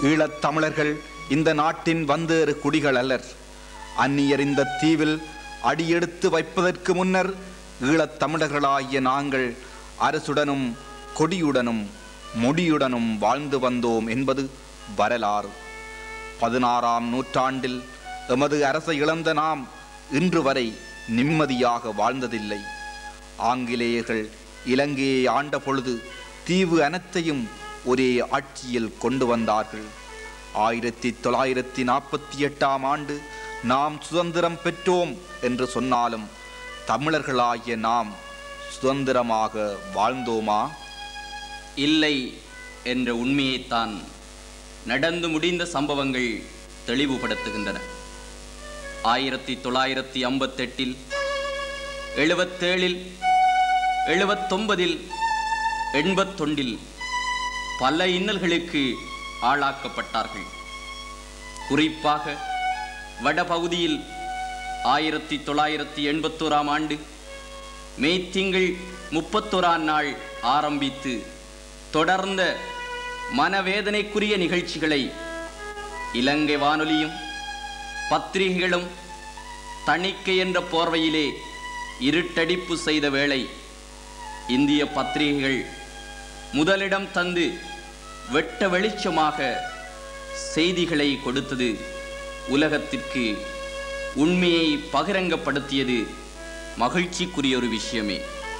ஈழத் தமிழர்கள் இந்த நாட்டின் வந்தேறு குடிகள் அல்லர் அந்நியர் இந்த தீவில் அடியெடுத்து வைப்பதற்கு முன்னர் ஈழத் தமிழர்களாகிய நாங்கள் அரசுடனும் கொடியுடனும் முடியுடனும் வாழ்ந்து வந்தோம் என்பது வரலாறு பதினாறாம் நூற்றாண்டில் எமது அரசை இழந்த நாம் இன்று வரை நிம்மதியாக வாழ்ந்ததில்லை ஆங்கிலேயர்கள் இலங்கையை ஆண்ட பொழுது தீவு அனைத்தையும் ஒரே ஆட்சியில் கொண்டு வந்தார்கள் ஆயிரத்தி தொள்ளாயிரத்தி நாற்பத்தி எட்டாம் ஆண்டு நாம் சுதந்திரம் பெற்றோம் என்று சொன்னாலும் தமிழர்களாகிய நாம் சுதந்திரமாக வாழ்ந்தோமா இல்லை என்ற உண்மையைத்தான் நடந்து முடிந்த சம்பவங்கள் தெளிவுபடுத்துகின்றன ஆயிரத்தி தொள்ளாயிரத்தி ஐம்பத்தெட்டில் எழுபத்தேழில் எழுபத்தொன்பதில் எண்பத்தொண்டில் பல இன்னல்களுக்கு ஆளாக்கப்பட்டார்கள் குறிப்பாக வடபகுதியில் ஆயிரத்தி தொள்ளாயிரத்தி எண்பத்தோராம் ஆண்டு மே திங்கள் முப்பத்தோராம் நாள் ஆரம்பித்து தொடர்ந்த மனவேதனைக்குரிய நிகழ்ச்சிகளை இலங்கை வானொலியும் பத்திரிகைகளும் தணிக்கை என்ற போர்வையிலே இருட்டடிப்பு செய்த வேளை இந்திய பத்திரிகைகள் முதலிடம் தந்து வெட்ட வெளிச்சமாக செய்திகளை கொடுத்தது உலகத்திற்கு உண்மையை பகிரங்கப்படுத்தியது மகிழ்ச்சிக்குரிய ஒரு விஷயமே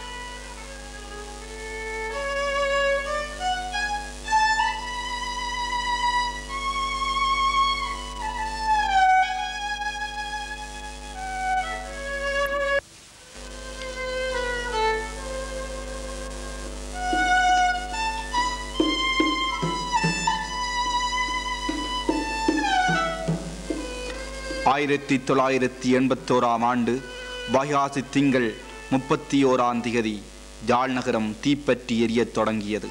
ஆயிரத்தி தொள்ளாயிரத்தி எண்பத்தோராம் ஆண்டு வைகாசி திங்கள் முப்பத்தி ஓராம் திகதி யாழ் நகரம் தீப்பற்றி எரியத் தொடங்கியது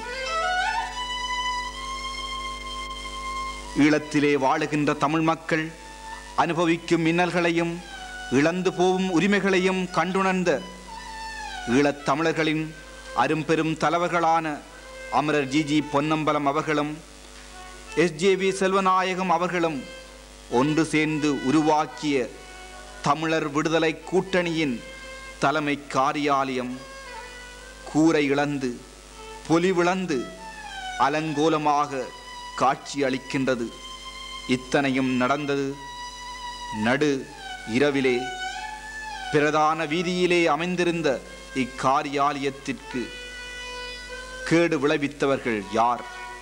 ஈழத்திலே வாழுகின்ற தமிழ் மக்கள் அனுபவிக்கும் மின்னல்களையும் இழந்து போகும் உரிமைகளையும் கண்டுணர்ந்த ஈழத் தமிழர்களின் அரும்பெரும் தலைவர்களான அமரர் ஜி ஜி பொன்னம்பலம் அவர்களும் எஸ்ஜேவி செல்வநாயகம் அவர்களும் ஒன்று சேர்ந்து உருவாக்கிய தமிழர் விடுதலை கூட்டணியின் தலைமை காரியாலயம் கூரை இழந்து பொலிவிழந்து அலங்கோலமாக காட்சி அளிக்கின்றது இத்தனையும் நடந்தது நடு இரவிலே பிரதான வீதியிலே அமைந்திருந்த இக்காரியாலயத்திற்கு கேடு விளைவித்தவர்கள் யார்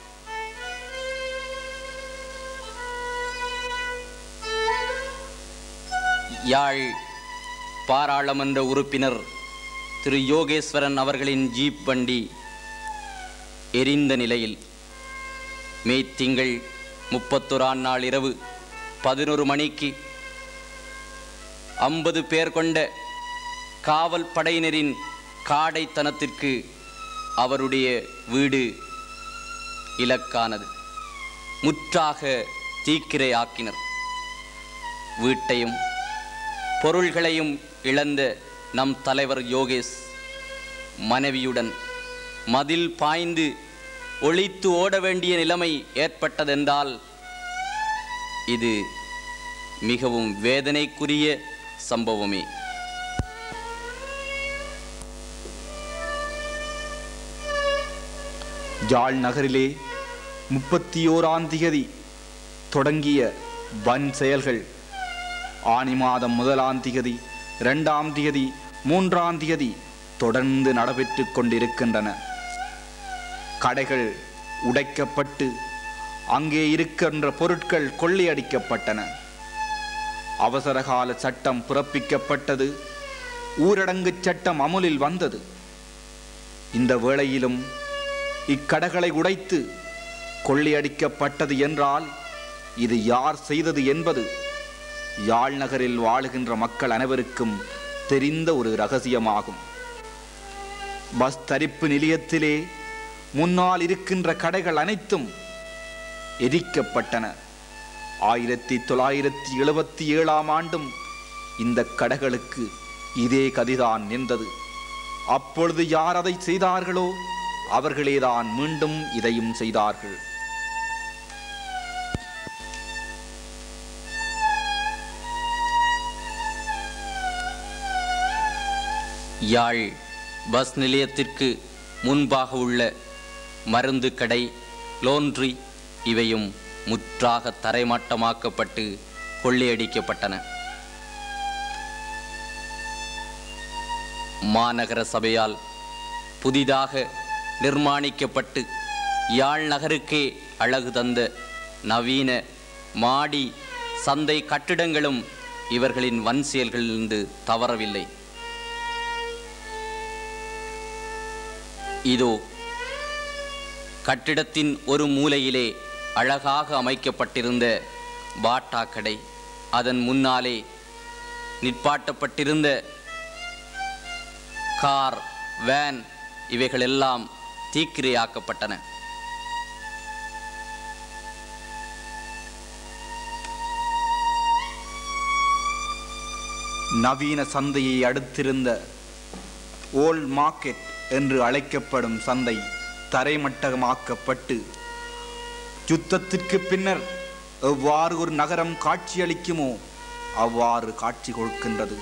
யாழ் பாராளுமன்ற உறுப்பினர் திரு யோகேஸ்வரன் அவர்களின் ஜீப் வண்டி எரிந்த நிலையில் மே திங்கள் முப்பத்தொராம் நாள் இரவு பதினொரு மணிக்கு ஐம்பது பேர் கொண்ட காவல் படையினரின் காடைத்தனத்திற்கு அவருடைய வீடு இலக்கானது முற்றாக தீக்கிரையாக்கினர் வீட்டையும் பொருள்களையும் இழந்த நம் தலைவர் யோகேஷ் மனைவியுடன் மதில் பாய்ந்து ஒளித்து ஓட வேண்டிய நிலைமை ஏற்பட்டதென்றால் இது மிகவும் வேதனைக்குரிய சம்பவமே யாழ் நகரிலே முப்பத்தி ஓராம் திகதி தொடங்கிய வன் செயல்கள் ஆனி மாதம் முதலாம் திகதி இரண்டாம் திகதி மூன்றாம் திகதி தொடர்ந்து நடைபெற்றுக் கொண்டிருக்கின்றன கடைகள் உடைக்கப்பட்டு அங்கே இருக்கின்ற பொருட்கள் கொள்ளையடிக்கப்பட்டன அவசரகால சட்டம் பிறப்பிக்கப்பட்டது ஊரடங்கு சட்டம் அமுலில் வந்தது இந்த வேளையிலும் இக்கடைகளை உடைத்து கொள்ளையடிக்கப்பட்டது என்றால் இது யார் செய்தது என்பது யாழ் நகரில் வாழுகின்ற மக்கள் அனைவருக்கும் தெரிந்த ஒரு ரகசியமாகும் பஸ் தரிப்பு நிலையத்திலே முன்னால் இருக்கின்ற கடைகள் அனைத்தும் எரிக்கப்பட்டன ஆயிரத்தி தொள்ளாயிரத்தி எழுபத்தி ஏழாம் ஆண்டும் இந்த கடைகளுக்கு இதே கதிதான் நின்றது அப்பொழுது யார் அதை செய்தார்களோ அவர்களேதான் மீண்டும் இதையும் செய்தார்கள் யாழ் பஸ் நிலையத்திற்கு முன்பாக உள்ள மருந்து கடை லோன்றி இவையும் முற்றாக தரைமட்டமாக்கப்பட்டு கொள்ளையடிக்கப்பட்டன மாநகர சபையால் புதிதாக நிர்மாணிக்கப்பட்டு யாழ் நகருக்கே அழகு தந்த நவீன மாடி சந்தை கட்டிடங்களும் இவர்களின் வன் செயல்களிலிருந்து தவறவில்லை இதோ கட்டிடத்தின் ஒரு மூலையிலே அழகாக அமைக்கப்பட்டிருந்த பாட்டா கடை அதன் முன்னாலே நிற்பாட்டப்பட்டிருந்த கார் வேன் இவைகளெல்லாம் தீக்கிரையாக்கப்பட்டன நவீன சந்தையை அடுத்திருந்த ஓல்ட் மார்க்கெட் என்று அழைக்கப்படும் சந்தை தரைமட்டமாக்கப்பட்டு யுத்தத்திற்கு பின்னர் எவ்வாறு ஒரு நகரம் காட்சியளிக்குமோ அவ்வாறு காட்சி கொடுக்கின்றது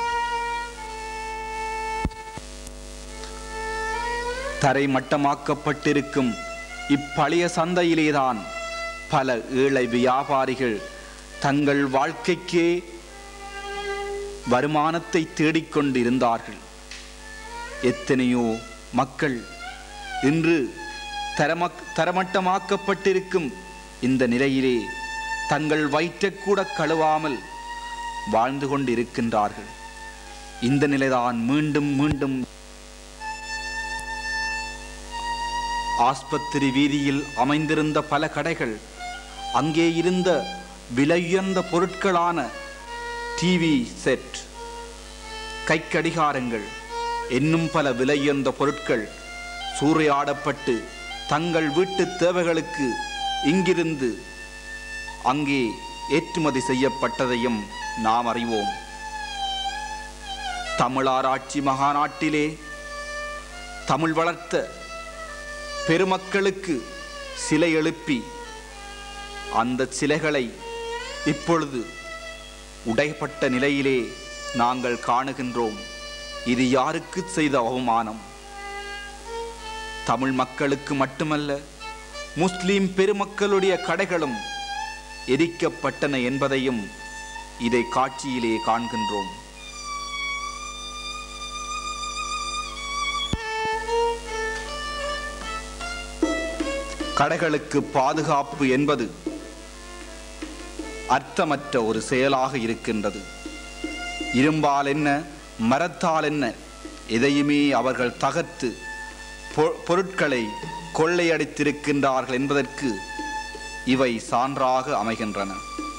தரைமட்டமாக்கப்பட்டிருக்கும் இப்பழைய சந்தையிலேதான் பல ஏழை வியாபாரிகள் தங்கள் வாழ்க்கைக்கே வருமானத்தை தேடிக்கொண்டிருந்தார்கள் எத்தனையோ மக்கள் இன்று தரமக் தரமட்டமாக்கப்பட்டிருக்கும் இந்த நிலையிலே தங்கள் வயிற்றைக்கூட கழுவாமல் வாழ்ந்து கொண்டிருக்கின்றார்கள் இந்த நிலைதான் மீண்டும் மீண்டும் ஆஸ்பத்திரி வீதியில் அமைந்திருந்த பல கடைகள் அங்கே இருந்த விலையுயர்ந்த பொருட்களான டிவி செட் கைக்கடிகாரங்கள் இன்னும் பல விலையுயர்ந்த பொருட்கள் சூறையாடப்பட்டு தங்கள் வீட்டு தேவைகளுக்கு இங்கிருந்து அங்கே ஏற்றுமதி செய்யப்பட்டதையும் நாம் அறிவோம் தமிழாராய்ச்சி மகாநாட்டிலே தமிழ் வளர்த்த பெருமக்களுக்கு சிலை எழுப்பி அந்த சிலைகளை இப்பொழுது உடைப்பட்ட நிலையிலே நாங்கள் காணுகின்றோம் இது யாருக்கு செய்த அவமானம் தமிழ் மக்களுக்கு மட்டுமல்ல முஸ்லிம் பெருமக்களுடைய கடைகளும் எரிக்கப்பட்டன என்பதையும் இதை காட்சியிலே காண்கின்றோம் கடைகளுக்கு பாதுகாப்பு என்பது அர்த்தமற்ற ஒரு செயலாக இருக்கின்றது இரும்பால் என்ன மரத்தால் என்ன எதையுமே அவர்கள் தகர்த்து பொ- பொருட்களை கொள்ளையடித்திருக்கின்றார்கள் என்பதற்கு இவை சான்றாக அமைகின்றன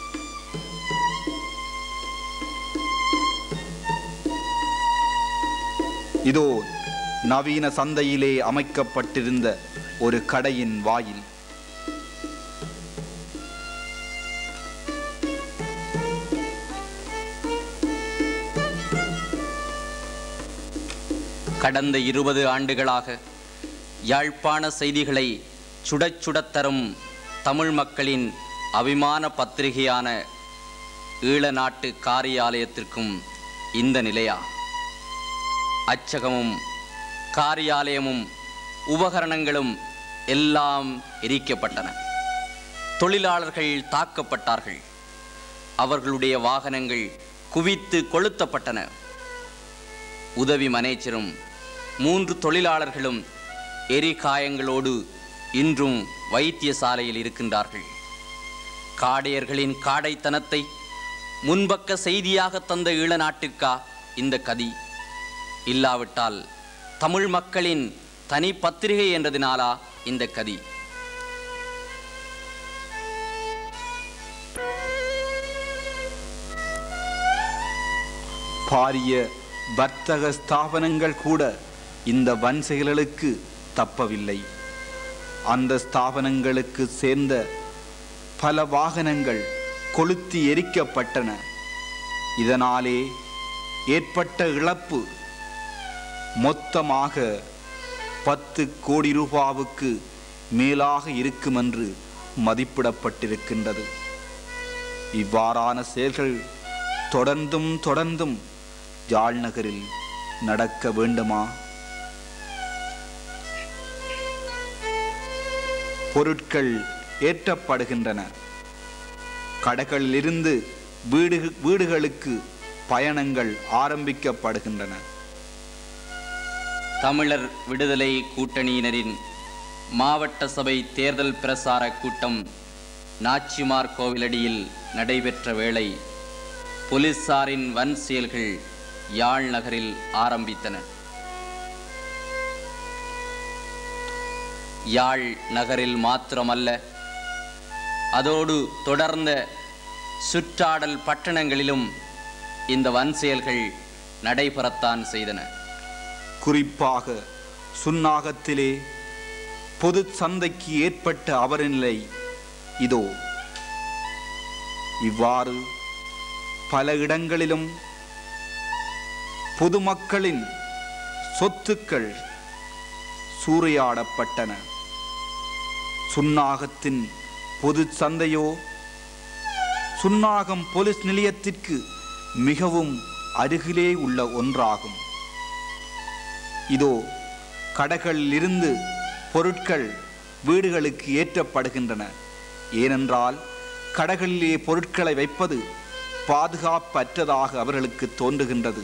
இதோ நவீன சந்தையிலே அமைக்கப்பட்டிருந்த ஒரு கடையின் வாயில் கடந்த இருபது ஆண்டுகளாக யாழ்ப்பாண செய்திகளை சுடச் சுடத் தரும் தமிழ் மக்களின் அபிமான பத்திரிகையான ஈழ நாட்டு காரியாலயத்திற்கும் இந்த நிலையா அச்சகமும் காரியாலயமும் உபகரணங்களும் எல்லாம் எரிக்கப்பட்டன தொழிலாளர்கள் தாக்கப்பட்டார்கள் அவர்களுடைய வாகனங்கள் குவித்து கொளுத்தப்பட்டன உதவி மனேச்சரும் மூன்று தொழிலாளர்களும் எரிகாயங்களோடு இன்றும் வைத்தியசாலையில் இருக்கின்றார்கள் காடையர்களின் காடைத்தனத்தை முன்பக்க செய்தியாக தந்த ஈழ நாட்டிற்கா இந்த கதி இல்லாவிட்டால் தமிழ் மக்களின் தனி பத்திரிகை என்றதினாலா இந்த கதி பாரிய வர்த்தக ஸ்தாபனங்கள் கூட இந்த வன் செயல்களுக்கு தப்பவில்லை அந்த ஸ்தாபனங்களுக்கு சேர்ந்த பல வாகனங்கள் கொளுத்தி எரிக்கப்பட்டன இதனாலே ஏற்பட்ட இழப்பு மொத்தமாக பத்து கோடி ரூபாவுக்கு மேலாக இருக்குமென்று மதிப்பிடப்பட்டிருக்கின்றது இவ்வாறான செயல்கள் தொடர்ந்தும் தொடர்ந்தும் யாழ் நகரில் நடக்க வேண்டுமா பொருட்கள் ஏற்றப்படுகின்றன கடைகளிலிருந்து வீடு வீடுகளுக்கு பயணங்கள் ஆரம்பிக்கப்படுகின்றன தமிழர் விடுதலை கூட்டணியினரின் மாவட்ட சபை தேர்தல் பிரசார கூட்டம் நாச்சிமார் கோவிலடியில் நடைபெற்ற வேளை போலீசாரின் வன் செயல்கள் யாழ் நகரில் ஆரம்பித்தன யாழ் நகரில் மாத்திரமல்ல அதோடு தொடர்ந்த சுற்றாடல் பட்டணங்களிலும் இந்த வன் செயல்கள் நடைபெறத்தான் செய்தன குறிப்பாக சுன்னாகத்திலே பொது சந்தைக்கு ஏற்பட்ட அவரநிலை இதோ இவ்வாறு பல இடங்களிலும் பொதுமக்களின் சொத்துக்கள் சூறையாடப்பட்டன சுன்னாகத்தின் பொது சந்தையோ சுன்னாகம் போலீஸ் நிலையத்திற்கு மிகவும் அருகிலே உள்ள ஒன்றாகும் இதோ கடைகளிலிருந்து பொருட்கள் வீடுகளுக்கு ஏற்றப்படுகின்றன ஏனென்றால் கடைகளிலே பொருட்களை வைப்பது பாதுகாப்பற்றதாக அவர்களுக்கு தோன்றுகின்றது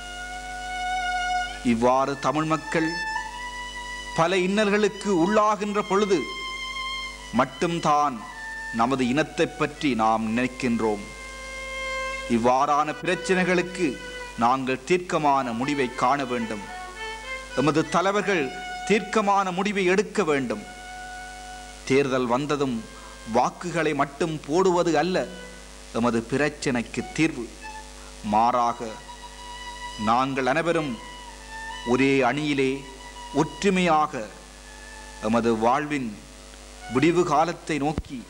இவ்வாறு தமிழ் மக்கள் பல இன்னல்களுக்கு உள்ளாகின்ற பொழுது மட்டும்தான் நமது இனத்தைப் பற்றி நாம் நினைக்கின்றோம் இவ்வாறான பிரச்சனைகளுக்கு நாங்கள் தீர்க்கமான முடிவை காண வேண்டும் எமது தலைவர்கள் தீர்க்கமான முடிவை எடுக்க வேண்டும் தேர்தல் வந்ததும் வாக்குகளை மட்டும் போடுவது அல்ல எமது பிரச்சனைக்கு தீர்வு மாறாக நாங்கள் அனைவரும் ஒரே அணியிலே ஒற்றுமையாக எமது வாழ்வின் விடிவு காலத்தை நோக்கி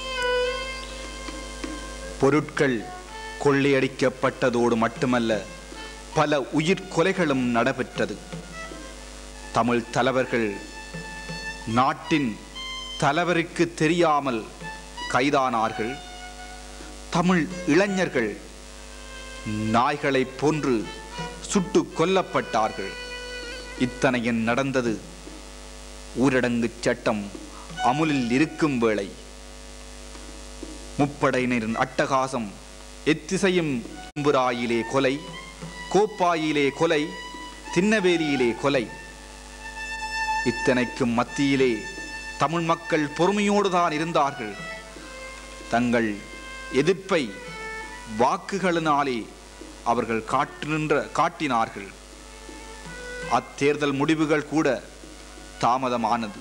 பொருட்கள் கொள்ளையடிக்கப்பட்டதோடு மட்டுமல்ல பல உயிர் கொலைகளும் நடைபெற்றது தமிழ் தலைவர்கள் நாட்டின் தலைவருக்கு தெரியாமல் கைதானார்கள் தமிழ் இளைஞர்கள் நாய்களைப் போன்று சுட்டு கொல்லப்பட்டார்கள் இத்தனையும் நடந்தது ஊரடங்கு சட்டம் அமுலில் இருக்கும் வேளை முப்படையினரின் அட்டகாசம் எத்திசையும் கும்புராயிலே கொலை கோப்பாயிலே கொலை திண்ணவேலியிலே கொலை இத்தனைக்கும் மத்தியிலே தமிழ் மக்கள் பொறுமையோடு தான் இருந்தார்கள் தங்கள் எதிர்ப்பை வாக்குகளினாலே அவர்கள் காட்டுகின்ற காட்டினார்கள் அத்தேர்தல் முடிவுகள் கூட தாமதமானது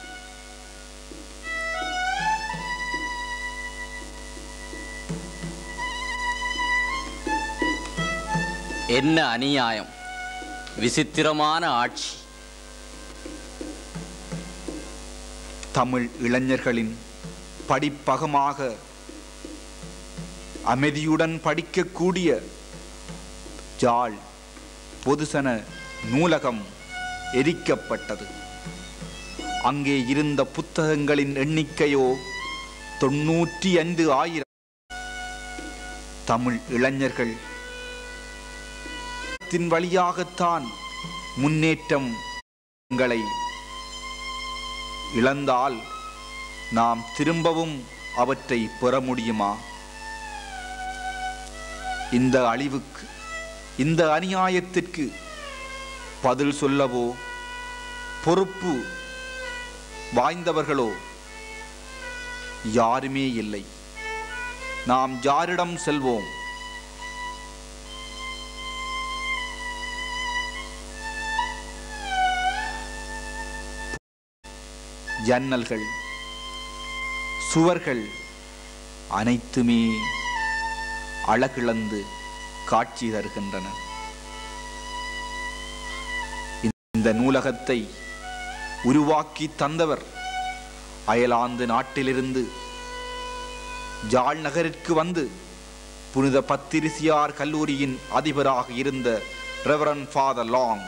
என்ன அநியாயம் விசித்திரமான ஆட்சி தமிழ் இளைஞர்களின் படிப்பகமாக அமைதியுடன் படிக்கக்கூடிய ஜாழ் பொதுசன நூலகம் எரிக்கப்பட்டது அங்கே இருந்த புத்தகங்களின் எண்ணிக்கையோ தொன்னூற்றி ஐந்து ஆயிரம் தமிழ் இளைஞர்கள் தின் வழியாகத்தான் முன்னேற்றம் எங்களை இழந்தால் நாம் திரும்பவும் அவற்றை பெற முடியுமா இந்த அழிவுக்கு இந்த அநியாயத்திற்கு பதில் சொல்லவோ பொறுப்பு வாய்ந்தவர்களோ யாருமே இல்லை நாம் யாரிடம் செல்வோம் ஜன்னல்கள் சுவர்கள் அனைத்துமே அழகிழந்து காட்சி தருகின்றன இந்த நூலகத்தை உருவாக்கி தந்தவர் அயலாந்து நாட்டிலிருந்து ஜாழ் நகரிற்கு வந்து புனித பத்திரிசியார் கல்லூரியின் அதிபராக இருந்த ரெவரன் ஃபாதர் லாங்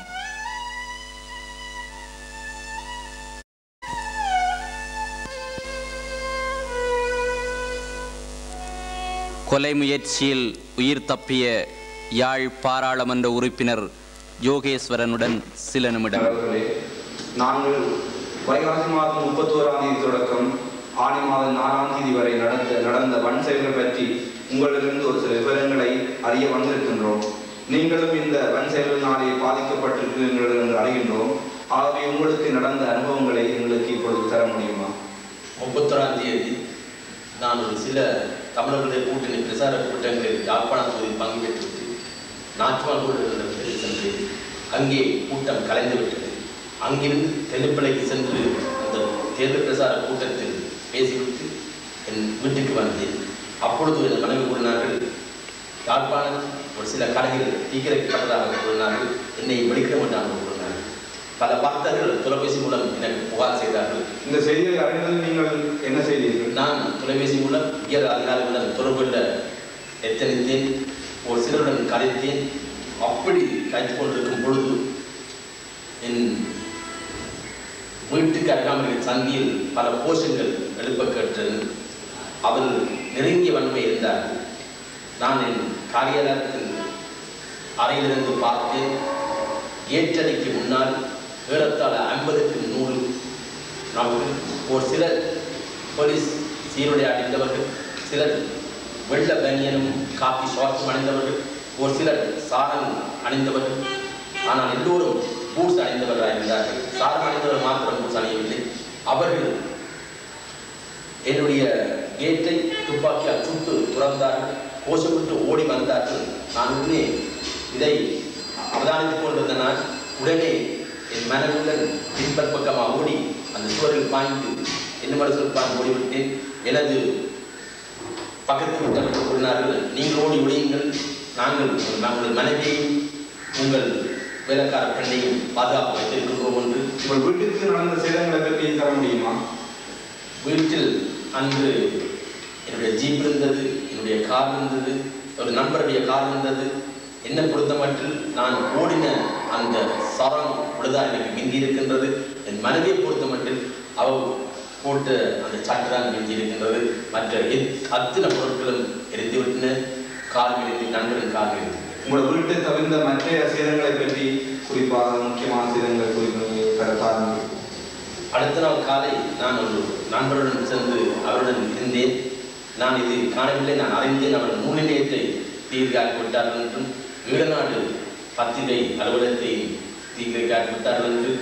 கொலை முயற்சியில் உயிர் தப்பிய யாழ் பாராளுமன்ற உறுப்பினர் யோகேஸ்வரனுடன் சில நிமிடம் அவர்களே நாங்கள் வைகாசி மாதம் முப்பத்தோராம் தேதி தொடக்கம் ஆணி மாதம் நாலாம் தேதி வரை நடந்த நடந்த வன் செயல்கள் பற்றி உங்களிடமிருந்து ஒரு சில விவரங்களை அறிய வந்திருக்கின்றோம் நீங்களும் இந்த வன் செயல்களினாலே பாதிக்கப்பட்டிருக்கிறீர்கள் என்று அறிகின்றோம் ஆகவே உங்களுக்கு நடந்த அனுபவங்களை எங்களுக்கு இப்பொழுது தர முடியுமா முப்பத்தொராம் தேதி நான் ஒரு சில தமிழர்களுடைய கூட்டணி பிரசார கூட்டங்களில் யாழ்ப்பாண தொகுதியில் பங்கு பெற்றுவிட்டு நாச்சுவான் கூட்டத்தில் சென்று அங்கே கூட்டம் கலைந்து விட்டது அங்கிருந்து தென்னிப்பளைக்கு சென்று அந்த தேர்தல் பிரசார கூட்டத்தில் பேசிவிட்டு என் வீட்டுக்கு வந்தேன் அப்பொழுது என் மனைவி கூறினார்கள் யாழ்ப்பாணம் ஒரு சில கடைகள் தீக்கிரைக்கப்பட்டதாக கூறினார்கள் என்னை வெளிக்கிட மாட்டாங்க கூறினார்கள் பல பக்தர்கள் தொலைபேசி மூலம் எனக்கு புகார் செய்தார்கள் இந்த செய்தியை அறிந்தது நீங்கள் என்ன செய்தீர்கள் நான் தொலைபேசி மூலம் உயர் அதிகாரிகளுடன் தொடர்பு கொள்ள எத்தனித்தேன் ஒரு சிலருடன் கதைத்தேன் அப்படி கழித்து கொண்டிருக்கும் பொழுது என் வீட்டுக்கு அருகாமையில் சந்தியில் பல கோஷங்கள் எழுப்ப கேட்டது அவர் நெருங்கிய வன்மை இருந்தார் நான் என் காரியாலயத்தின் அறையிலிருந்து பார்த்தேன் ஏற்றடிக்கு முன்னால் ஏறத்தாழ ஐம்பதுக்கு நூறு நமக்கு ஒரு சிலர் போலீஸ் சீருடை அணிந்தவர்கள் சிலர் வெள்ள பனியனும் காக்கி ஷார்ட்ஸும் அணிந்தவர்கள் ஒரு சிலர் சாரம் அணிந்தவர்கள் ஆனால் எல்லோரும் பூட்ஸ் அணிந்தவர்களாக இருந்தார்கள் சாரம் அணிந்தவர் மாத்திரம் பூட்ஸ் அணியவில்லை அவர்கள் என்னுடைய கேட்டை துப்பாக்கியால் சுட்டு துறந்தார்கள் கோஷமிட்டு ஓடி வந்தார்கள் நான் உடனே இதை அவதானித்துக் கொண்டிருந்த நான் உடனே என் மனதுடன் பின்பற் பக்கமாக ஓடி அந்த சுவரில் பாய்ந்து என்ன மனசில் பாய்ந்து ஓடிவிட்டேன் எனது பக்கத்து வீட்டவர்கள் கூறினார்கள் நீங்கள் ஓடி ஒழியுங்கள் நாங்கள் உங்கள் மனைவியையும் உங்கள் வேலைக்கார பெண்ணையும் பாதுகாப்பு வைத்திருக்கின்றோம் என்று உங்கள் வீட்டுக்கு நடந்த சேதங்களை பற்றி தர முடியுமா வீட்டில் அன்று என்னுடைய ஜீப் இருந்தது என்னுடைய கார் இருந்தது ஒரு நண்பருடைய கார் இருந்தது என்னை பொறுத்த மட்டில் நான் ஓடின அந்த சரம் பொழுதா எனக்கு மிந்தி இருக்கின்றது என் மனைவியை பொறுத்த மட்டில் அவள் போட்ட அந்த சட்டதான் மிந்தி இருக்கின்றது மற்ற எத்- அத்தனை பொருட்களும் எரிந்து விட்டன கால் எரிந்து நண்பரின் கால் எரிந்து உங்கள் வீட்டை தவிர்ந்த மற்ற சேதங்களை பற்றி குறிப்பாக முக்கியமான சேதங்களை குறிப்பு தர தாருங்கள் அடுத்த நாள் காலை நான் ஒரு நண்பருடன் சென்று அவருடன் இருந்தேன் நான் இது காணவில்லை நான் அறிந்தேன் அவர் நூல் நிலையத்தை தீர்க்காக்கி விட்டார்கள் என்றும் ஈழநாடு பத்திரிகை அலுவலகத்தை தீர்க்காக்கி விட்டார்கள் என்று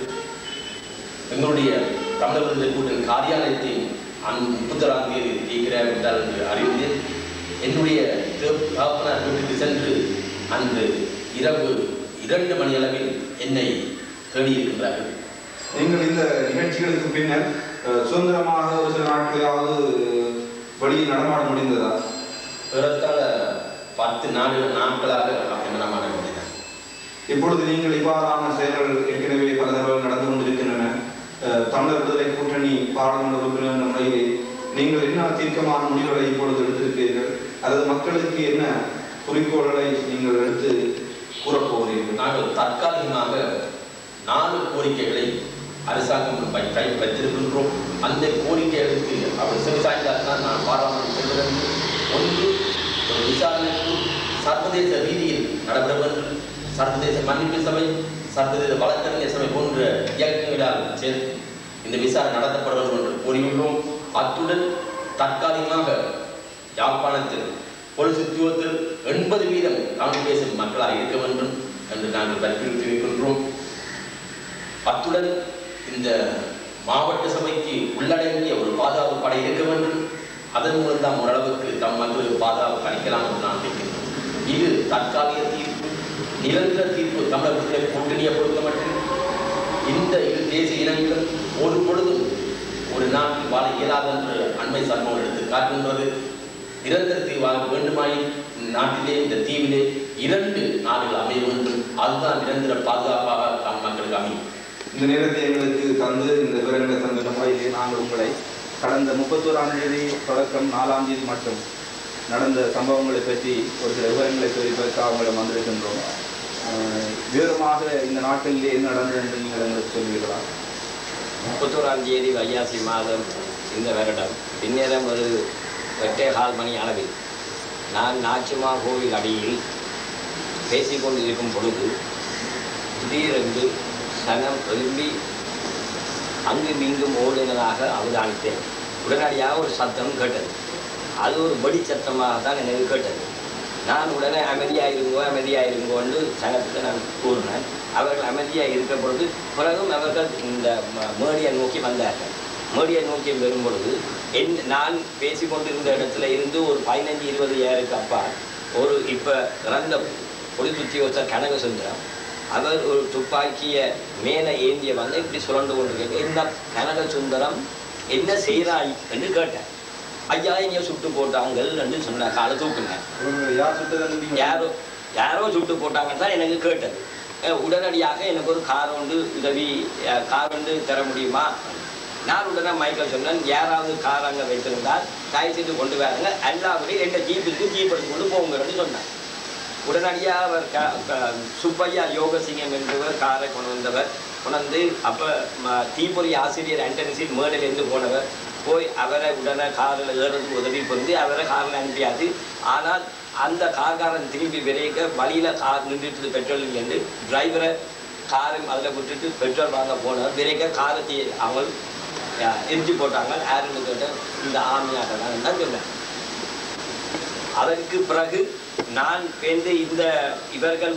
எங்களுடைய தமிழக விடுதலை கூட்டின் காரியாலயத்தை அந் முப்பத்தொராம் தேதி தீர்க்கிறார் விட்டார் என்று அறிந்தேன் என்னுடைய தே- தகப்பனார் வீட்டுக்கு சென்று அன்று இரவு இரண்டு மணி அளவில் என்னை தேடியிருக்கின்றார்கள் நீங்கள் இந்த நிகழ்ச்சிகளுக்கு பின்னர் அஹ், சுதந்திரமாக ஒரு சில நாட்களாவது வெளியே நடமாட முடிந்ததா ஏறத்தாழ பத்து நாடு நாட்களாக நடமாட வேண்டியது இப்பொழுது நீங்கள் இவ்வாறான செயல்கள் ஏற்கனவே பல தடவை நடந்து கொண்டிருக்கின்றன அஹ், தமிழர் விடுதலை கூட்டணி பாராளுமன்ற உறுப்பினர் என்ற முறையிலே நீங்கள் என்ன தீர்க்கமான முடிவுகளை இப்பொழுது எடுத்திருக்கிறீர்கள் அல்லது மக்களுக்கு என்ன குறிக்கோள்களை நீங்கள் எடுத்து கூறப்போகிறீர்கள் நாங்கள் தற்காலிகமாக நாலு கோரிக்கைகளை அரசாங்கம் வை- கை வைத்திருக்கின்றோம் அந்த கோரிக்கைகளுக்கு அவர் செவிசாய்ந்தால் தான் நான் பாராளுமன்றம் செல்கிறேன் ஒன்று ஒரு விசாரணைக்கு சர்வதேச ரீதியில் நடைபெற வேண்டும் சர்வதேச மன்னிப்பு சபை சர்வதேச வழக்கறிஞர் சபை போன்ற இயக்கங்களால் சேர்த்து இந்த விசாரணை நடத்தப்பட வேண்டும் என்று கூறியுள்ளோம் அத்துடன் தற்காலிகமாக யாழ்ப்பாணத்தில் பொலிஸ் உத்தியோகத்தில் எண்பது வீதம் தமிழ் பேசும் மக்களாக இருக்க வேண்டும் என்று நாங்கள் வலியுறுத்தி இருக்கின்றோம் அத்துடன் இந்த மாவட்ட சபைக்கு உள்ளடங்கிய ஒரு பாதுகாப்பு படை இருக்க வேண்டும் அதன் மூலம் தான் ஓரளவுக்கு தம் மக்களுக்கு பாதுகாப்பு அளிக்கலாம் என்று நான் நினைக்கின்றோம் இது தற்காலிக தீர்ப்பு நிரந்தர தீர்ப்பு தமிழகத்திலே கூட்டணியை பொறுத்த மட்டும் இந்த இரு தேசிய இனங்களும் ஒரு பொழுதும் ஒரு நாட்டில் வாழ இயலாது என்று அண்மை சம்பவம் எடுத்து காட்டுகின்றது நிரந்தர தீர்வாக வேண்டுமாயின் இந்த நாட்டிலே இந்த தீவிலே இரண்டு நாடுகள் அமைய வேண்டும் அதுதான் நிரந்தர பாதுகாப்பாக நம் மக்களுக்கு அமையும் இந்த நேரத்தை எங்களுக்கு தந்து இந்த விவரங்களை தந்த முறையிலே நாங்கள் உங்களை கடந்த முப்பத்தோராம் தேதி தொடக்கம் நாலாம் தேதி மட்டும் நடந்த சம்பவங்களை பற்றி ஒரு சில விவரங்களை தெரிவிப்பதற்காக உங்களிடம் வந்திருக்கின்றோம் அஹ், விவரமாக இந்த நாட்டிலே என்ன நடந்தது என்று நீங்கள் எங்களுக்கு சொல்வீர்களா முப்பத்தோராம் தேதி வைகாசி மாதம் இந்த வருடம் பின்னேரம் ஒரு எட்டே கால் மணி அளவில் நான் நாச்சிமா கோவில் அடியில் பேசிக்கொண்டிருக்கும் பொழுது திடீரென்று சனம் எழும்பி அங்கும் இங்கும் ஓடினதாக அவதானித்தேன் உடனடியாக ஒரு சத்தம் கேட்டது அது ஒரு வெடி சத்தமாக தான் எனக்கு கேட்டது நான் உடனே அமைதியாக இருங்கோ அமைதியாக இருங்கோன்னு சனத்துக்கு நான் கூறினேன் அவர்கள் அமைதியாக இருக்க பொழுது பிறகும் அவர்கள் இந்த ம- மேடியை நோக்கி வந்தார்கள் மேடியை நோக்கி வரும் பொழுது என் நான் பேசிக்கொண்டிருந்த இடத்துல இருந்து ஒரு பதினஞ்சு இருபது ஏருக்கு அப்பா ஒரு இப்போ இறந்த பொலிஸ் உத்தியோகத்தர் கனகசுந்தரம் அவர் ஒரு துப்பாக்கியை மேலே ஏந்திய வந்து இப்படி சுரண்டு கொண்டு கேட்க இந்த கனக சுந்தரம் என்ன செய்கிறாய் என்று கேட்டேன் ஐயா என்னைய சுட்டு போட்டாங்கள் என்று சொன்னார் காலை தூக்குனேன் இவங்க யார் சுட்டதுன்னு நீங்க யாரோ யாரோ சுட்டு போட்டாங்கன்னு தான் எனக்கு கேட்டது அஹ் உடனடியாக எனக்கு ஒரு கார் ஒன்று உதவி அஹ் கார் ஒன்று தர முடியுமா நான் உடனே மைக்கேல் சொன்னேன் யாராவது கார் அங்கே வைத்திருந்தால் தயவு செய்து கொண்டு வராங்க எல்லாருமே எந்த ஜீப்புக்கு ஜீப் எடுத்து கொண்டு போங்கன்னு சொன்னேன் உடனடியாக அவர் க க- சுப்பையா யோகசிங்கம் என்பவர் காரை கொண்டு வந்தவர் கொண்டு அப்போ தீப்பொறி ஆசிரியர் ஆண்டனிசின் மேடையிலேருந்து போனவர் போய் அவரை உடனே காரில் ஏறதுக்கு உதவி புரிந்து அவரை காரில் அனுப்பியாச்சு ஆனால் அந்த கார்காரன் திரும்பி விரைக்க வழியில் கார் நின்றுட்டு பெட்ரோல் இல்லைன்னு டிரைவரை காரை அதில் விட்டுட்டு பெட்ரோல் வாங்க போனவர் விரைக்க காரை தீ அவங்க அஹ், எரிஞ்சு போட்டாங்க யாருன்னு கேட்டால் இந்த ஆமியாக தான் சொன்னேன் அதற்கு பிறகு நான் வந்து இந்த இவர்கள்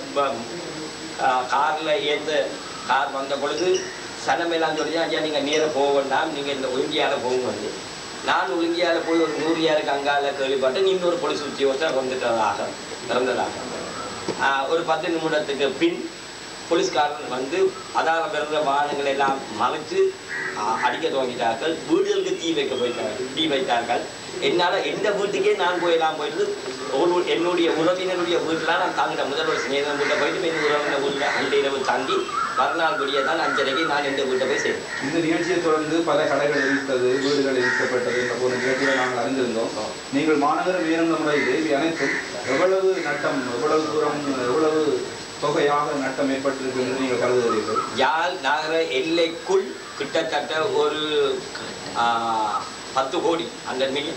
காரில் ஏந்த கார் வந்த பொழுது சனமெல்லாம் சொல்லி ஐயா நீங்கள் நேராக போக வேண்டாம் நீங்கள் இந்த ஒழுங்கியால் போங்க வந்து நான் ஒழுங்கியால் போய் ஒரு நூறு யாருக்கு அங்கால கேள்விப்பட்டு இன்னொரு போலீஸ் உத்தியோகத்தர் வந்துட்டதாக இறந்ததாக ஆஹ் ஒரு பத்து நிமிடத்துக்கு பின் போலீஸ்காரன் வந்து அதால பிறந்த வாகனங்களை எல்லாம் மறைத்து ஆஹ் அடிக்க துவங்கிட்டார்கள் வீடுகளுக்கு தீ வைக்க போயிட்டார்கள் தீ வைத்தார்கள் என்னால் எந்த வீட்டுக்கே நான் போயெல்லாம் போயிட்டு ஒரு என்னுடைய உறவினருடைய வீட்டில் நான் தாங்கிட்ட முதல் ஒரு சிநேகம் வீட்டை போயிட்டு என் உறவினர் வீட்டில் அன்று இரவு தங்கி மறுநாள் விடிய தான் அஞ்சரைக்கு நான் எந்த வீட்டை போய் சேர்ந்தேன் இந்த நிகழ்ச்சியை தொடர்ந்து பல கடைகள் எரித்தது வீடுகள் எரிக்கப்பட்டது என்ற போன்ற நிகழ்ச்சிகளை நாங்கள் அறிந்திருந்தோம் நீங்கள் மாநகர உயர்ந்த முறையில் இவை அனைத்தும் எவ்வளவு நட்டம் எவ்வளவு தூரம் எவ்வளவு தொகையாக நட்டம் ஏற்பட்டிருக்கு என்று நீங்கள் கருதுகிறீர்கள் யாழ் நகர எல்லைக்குள் கிட்டத்தட்ட ஒரு ஆஹ், பத்து கோடி அந்த மில்லியன்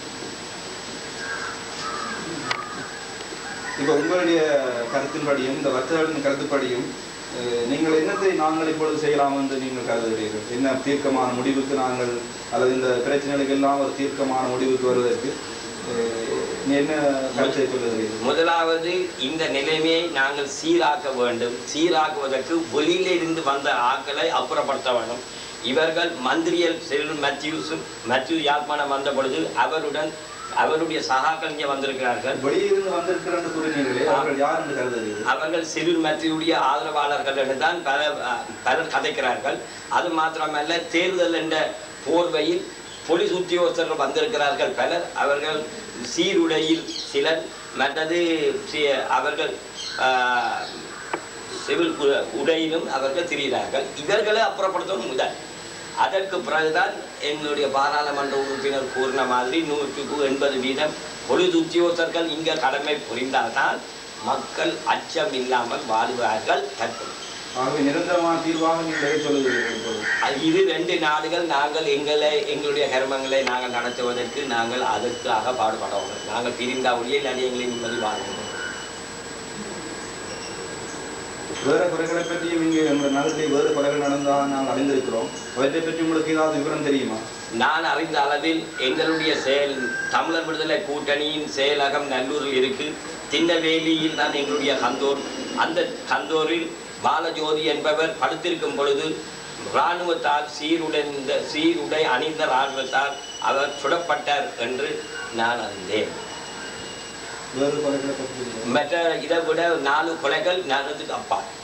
இப்போ உங்களுடைய கருத்தின்படியும் இந்த வர்த்தகர்களின் கருத்துப்படியும் அஹ், நீங்கள் என்னத்தை நாங்கள் இப்பொழுது செய்யலாம் என்று நீங்கள் கருதுகிறீர்கள் என்ன தீர்க்கமான முடிவுக்கு நாங்கள் அல்லது இந்த பிரச்சனைகளுக்கு எல்லாம் ஒரு தீர்க்கமான முடிவுக்கு வருவதற்கு அஹ், நீ என்ன கருத்தை சொல்லுகிறீர்கள் முதலாவது இந்த நிலைமையை நாங்கள் சீராக்க வேண்டும் சீராக்குவதற்கு வெளியில இருந்து வந்த ஆட்களை அப்புறப்படுத்த வேண்டும் இவர்கள் மந்திரியல் செல்வன் மேத்யூஸ் மேத்யூ யாழ்ப்பாணம் வந்த பொழுது அவருடன் அவருடைய சகாக்கள் இங்கே வந்திருக்கிறார்கள் வெளியிருந்து வந்திருக்கிறன்னு கூறினீர்களே அவர்கள் யார் என்று கருதுகிறீர்கள் அவர்கள் சிவில் மேத்யூடைய ஆதரவாளர்கள் என்று தான் பல அஹ், பலர் கதைக்கிறார்கள் அது மாத்திரமல்ல தேர்தல் என்ற போர்வையில் போலீஸ் உத்தியோகஸ்தர்கள் வந்திருக்கிறார்கள் பலர் அவர்கள் சீருடையில் சிலர் மற்றது சி- அவர்கள் ஆஹ், சிவில் உ- உடையிலும் அவர்கள் திரிகிறார்கள் இவர்களை அப்புறப்படுத்தவும் முதல் அதற்கு பிறகுதான் எங்களுடைய பாராளுமன்ற உறுப்பினர் கூறின மாதிரி நூற்றுக்கு எண்பது வீதம் பொழுது உத்தியோகத்தர்கள் இங்கே கடமை புரிந்தால்தான் மக்கள் அச்சம் இல்லாமல் வாழ்வார்கள் தற்போது ஆகவே நிரந்தரமான தீர்வாக நீங்கள் எதை சொல்லுகிறீர்கள் இப்பொழுது? அது இது ரெண்டு நாடுகள் நாங்கள் எங்களை எங்களுடைய கர்மங்களை நாங்கள் நடத்துவதற்கு நாங்கள் அதற்காக பாடுபடவும் நாங்கள் பிரிந்தா ஒழிய இல்லாட்டி எங்களை நிம்மதி வாழ்வோம் வேற குறைகளை பற்றியும் இங்கே எங்கள் நகரத்தில் வேறு குறைகள் நடந்தால் நாங்கள் அறிந்திருக்கிறோம் அவற்றை பற்றி உங்களுக்கு ஏதாவது விவரம் தெரியுமா நான் அறிந்த அளவில் எங்களுடைய செயல் தமிழர் விடுதலை கூட்டணியின் செயலகம் நல்லூரில் இருக்கு திண்ணவேலியில் தான் எங்களுடைய கந்தோர் அந்த கந்தோரில் பாலஜோதி என்பவர் படுத்திருக்கும் பொழுது இராணுவத்தால் சீருடைந்த சீருடை அணிந்த இராணுவத்தால் அவர் சுடப்பட்டார் என்று நான் அறிந்தேன் வேறு குறைகளை பற்றி மற்ற இதை விட நாலு கொலைகள் நடந்ததுக்கு அப்பா